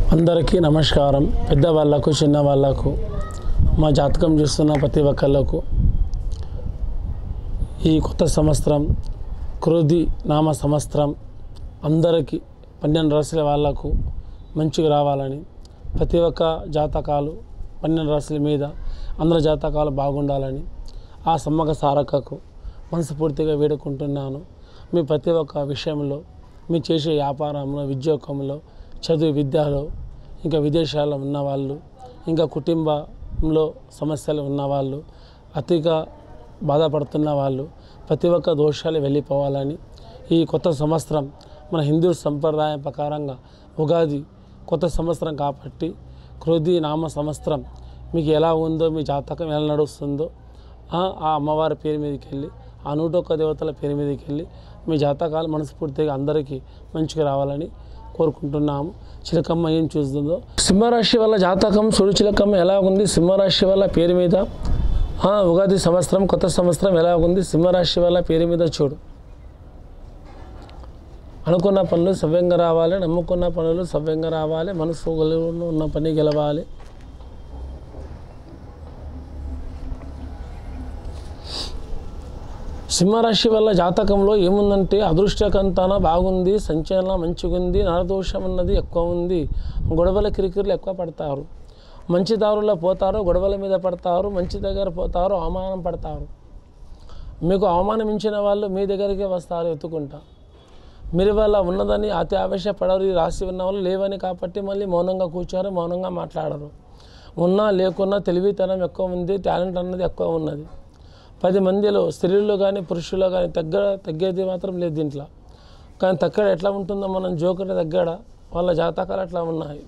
అందరికీ నమస్కారం పెద్దవాళ్ళకు చిన్నవాళ్ళకు మా జాతకం చూస్తున్న ప్రతి ఒక్కళ్ళకు ఈ కొత్త సంవత్సరం క్రోధి నామ సంవత్సరం అందరికీ పన్నెండు రాశుల వాళ్ళకు మంచిగా రావాలని ప్రతి ఒక్క జాతకాలు పన్నెండు రాశుల మీద అందరి జాతకాలు బాగుండాలని ఆ సమ్మక సారకకు మనస్ఫూర్తిగా వేడుకుంటున్నాను మీ ప్రతి ఒక్క విషయంలో మీ చేసే వ్యాపారంలో ఉద్యోగంలో చదువు విద్యలో ఇంకా విదేశాల్లో ఉన్నవాళ్ళు ఇంకా కుటుంబంలో సమస్యలు ఉన్నవాళ్ళు అతిగా బాధపడుతున్న వాళ్ళు ప్రతి ఒక్క దోషాలు వెళ్ళిపోవాలని ఈ కొత్త సంవత్సరం మన హిందూ సంప్రదాయం ప్రకారంగా ఉగాది కొత్త సంవత్సరం కాబట్టి క్రోధి నామ సంవత్సరం మీకు ఎలా ఉందో మీ జాతకం ఎలా నడుస్తుందో ఆ ఆ అమ్మవారి పేరు మీదకి వెళ్ళి ఆ నూట ఒక్క దేవతల పేరు మీదకి వెళ్ళి మీ జాతకాలు మనస్ఫూర్తిగా అందరికీ మంచిగా రావాలని కోరుకుంటున్నాము చిలకమ్మ ఏం చూస్తుందో సింహరాశి వల్ల జాతకం సుడి చిలకమ్మ ఎలా ఉంది సింహరాశి వల్ల పేరు మీద ఆ, ఉగాది సంవత్సరం కొత్త సంవత్సరం ఎలా ఉంది సింహరాశి వల్ల పేరు మీద చూడు అనుకున్న పనులు సవ్యంగా రావాలి నమ్ముకున్న పనులు సవ్యంగా రావాలి మనసు గెలువును ఉన్న పని గెలవాలి సింహరాశి వల్ల జాతకంలో ఏముందంటే అదృష్టకంతాన బాగుంది సంచలనం మంచిగుంది నరదోషం అన్నది ఎక్కువ ఉంది గొడవల కిరికిరిలు ఎక్కువ పడతారు మంచి దారుల్లో పోతారు గొడవల మీద పడతారు మంచి దగ్గర పోతారు అవమానం పడతారు మీకు అవమానమించిన వాళ్ళు మీ దగ్గరికి వస్తారు ఎత్తుకుంటా మీరు వాళ్ళ ఉన్నదని అతి ఆవేశపడరు ఈ రాసి ఉన్న వాళ్ళు లేవని కాబట్టి మళ్ళీ మౌనంగా కూర్చోరు మౌనంగా మాట్లాడరు ఉన్నా లేకున్నా తెలివితనం ఎక్కువ ఉంది టాలెంట్ అన్నది ఎక్కువ ఉన్నది పది మందిలో స్త్రీలు కానీ పురుషులు కానీ తగ్గ తగ్గేది మాత్రం లేదు దీంట్లో కానీ తక్కడ ఎట్లా ఉంటుందో మనం జోకర్ దగ్గర వాళ్ళ జాతకాలు అట్లా ఉన్నాయి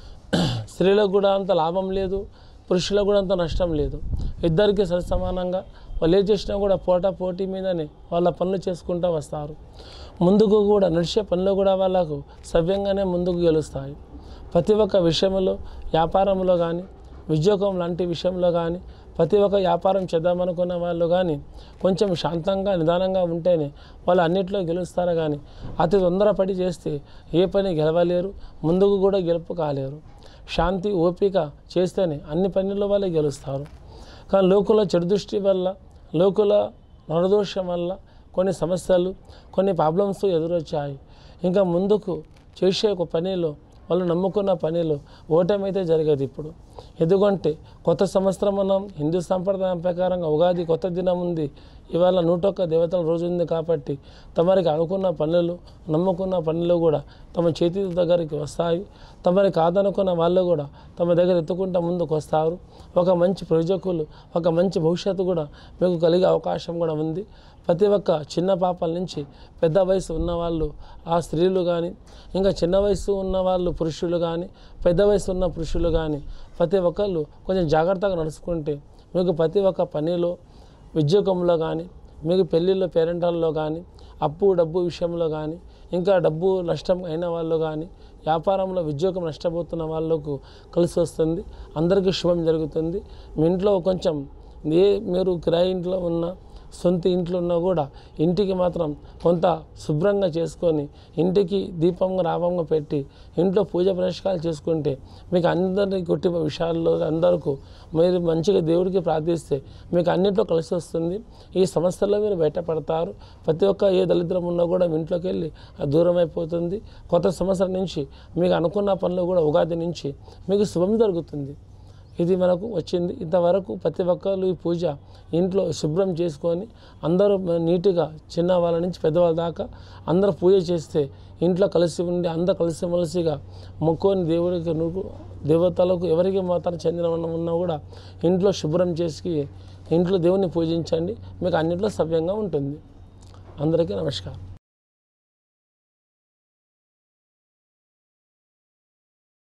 స్త్రీలకు కూడా అంత లాభం లేదు పురుషులకు కూడా అంత నష్టం లేదు ఇద్దరికి సరి సమానంగా వాళ్ళు ఏం చేసినా కూడా పోటా పోటీ మీదనే వాళ్ళ పనులు చేసుకుంటూ వస్తారు ముందుకు కూడా నడిచే పనులు కూడా వాళ్ళకు సవ్యంగానే ముందుకు గెలుస్తాయి ప్రతి ఒక్క విషయంలో వ్యాపారంలో కానీ ఉద్యోగం లాంటి విషయంలో కానీ ప్రతి ఒక్క వ్యాపారం చేద్దామనుకున్న వాళ్ళు కానీ కొంచెం శాంతంగా నిదానంగా ఉంటేనే వాళ్ళు అన్నిట్లో గెలుస్తారు కానీ అతి తొందరపడి చేస్తే ఏ పని గెలవలేరు ముందుకు కూడా గెలుపు కాలేరు శాంతి ఓపిక చేస్తేనే అన్ని పనుల్లో వాళ్ళే గెలుస్తారు కానీ లోకుల చెడు దృష్టి వల్ల లోకుల నరదోషం వల్ల కొన్ని సమస్యలు కొన్ని ప్రాబ్లమ్స్ ఎదురొచ్చాయి ఇంకా ముందుకు చేసే ఒక పనిలో వాళ్ళు నమ్ముకున్న పనిలో ఓటమైతే జరిగేది ఇప్పుడు ఎందుకంటే కొత్త సంవత్సరం మనం హిందూ సంప్రదాయం ప్రకారంగా ఉగాది కొత్త దినం ఉంది ఇవాళ నూట ఒక్క దేవతల రోజు ఉంది కాబట్టి తమరికి అనుకున్న పనులు నమ్ముకున్న పనులు కూడా తమ చేతి దగ్గరికి వస్తాయి తమరి కాదనుకున్న వాళ్ళు కూడా తమ దగ్గర ఎత్తుకుంటా ముందుకు వస్తారు ఒక మంచి ప్రయోజకులు ఒక మంచి భవిష్యత్తు కూడా మీకు కలిగే అవకాశం కూడా ఉంది ప్రతి ఒక్క చిన్న పాపల నుంచి పెద్ద వయసు ఉన్నవాళ్ళు ఆ స్త్రీలు కానీ ఇంకా చిన్న వయసు ఉన్న వాళ్ళు పురుషులు కానీ పెద్ద వయసు ఉన్న పురుషులు కానీ ప్రతి ఒక్కళ్ళు కొంచెం జాగ్రత్తగా నడుచుకుంటే మీకు ప్రతి ఒక్క పనిలో ఉద్యోగంలో కానీ మీకు పెళ్ళిళ్ళలో పేరెంటాల్లో కానీ అప్పు డబ్బు విషయంలో కానీ ఇంకా డబ్బు నష్టం అయిన వాళ్ళు కానీ వ్యాపారంలో ఉద్యోగం నష్టపోతున్న వాళ్ళకు కలిసి వస్తుంది అందరికీ శుభం జరుగుతుంది మీ ఇంట్లో కొంచెం ఏ మీరు కిరాయి ఇంట్లో ఉన్న సొంత ఇంట్లో ఉన్నా కూడా ఇంటికి మాత్రం కొంత శుభ్రంగా చేసుకొని ఇంటికి దీపంగా రావంగా పెట్టి ఇంట్లో పూజ పురస్కారాలు చేసుకుంటే మీకు అందరి కుటుంబ విషయాల్లో అందరికీ మీరు మంచిగా దేవుడికి ప్రార్థిస్తే మీకు అన్నింటిలో కలిసి వస్తుంది ఈ సమస్యల్లో మీరు బయటపడతారు ప్రతి ఒక్క ఏ దళిద్రం ఉన్నా కూడా మీ ఇంట్లోకి వెళ్ళి అది దూరం అయిపోతుంది కొత్త సంవత్సరం నుంచి మీకు అనుకున్న పనులు కూడా ఉగాది నుంచి మీకు శుభం జరుగుతుంది ఇది మనకు వచ్చింది ఇంతవరకు ప్రతి ఒక్కరు ఈ పూజ ఇంట్లో శుభ్రం చేసుకొని అందరూ నీట్గా చిన్న వాళ్ళ నుంచి పెద్దవాళ్ళ దాకా అందరూ పూజ చేస్తే ఇంట్లో కలిసి ఉండి అందరూ కలిసిమెలిసిగా మొక్కొని దేవుడికి నువ్వు దేవతలకు ఎవరికి మాత్రం చెందిన ఉన్నా కూడా ఇంట్లో శుభ్రం చేసి ఇంట్లో దేవుని పూజించండి మీకు అన్నింటిలో సవ్యంగా ఉంటుంది అందరికీ నమస్కారం